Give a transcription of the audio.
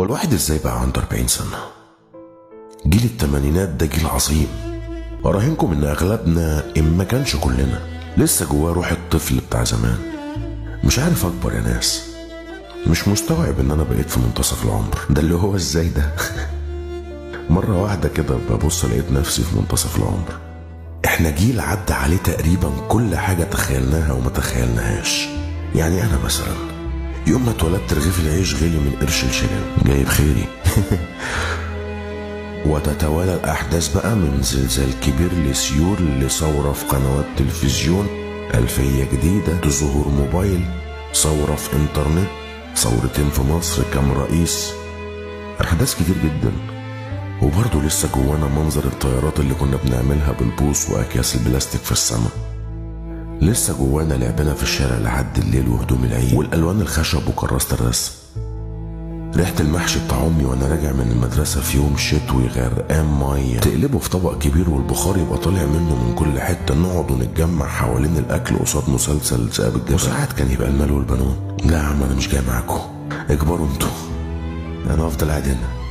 هو الواحد ازاي بقى عنده 40 سنة جيل التمانينات ده جيل عظيم أراهنكم إن أغلبنا إن ما كانش كلنا لسه جواه روح الطفل بتاع زمان مش عارف أكبر يا ناس مش مستوعب إن أنا بقيت في منتصف العمر ده اللي هو إزاي ده مرة واحدة كده ببص لقيت نفسي في منتصف العمر احنا جيل عدى عليه تقريبا كل حاجة تخيلناها وما تخيلناهاش يعني أنا مثلا يوم ما اتولدت رغيف العيش غلي من قرش لشلل جايب خيري وتتوالى الأحداث بقى من زلزال كبير لسيول لثورة في قنوات تلفزيون ألفية جديدة لظهور موبايل ثورة في إنترنت ثورتين في مصر كام رئيس أحداث كتير جدا وبرضه لسه جوانا منظر الطيارات اللي كنا بنعملها بالبوص وأكياس البلاستيك في السماء لسه جوانا لعبنا في الشارع لحد الليل وهدوم العيد والألوان الخشب وكراسة الرسم ريحة المحشي بتاع أمي وأنا راجع من المدرسة في يوم شتوي غرقان مية تقلبه في طبق كبير والبخار يبقى طالع منه من كل حتة نقعد ونتجمع حوالين الأكل قصاد مسلسل ذئاب الجبل وساعات كان يبقى المال والبنون لا يا عم أنا مش جاي معاكم اكبروا انتوا أنا أفضل قاعد هنا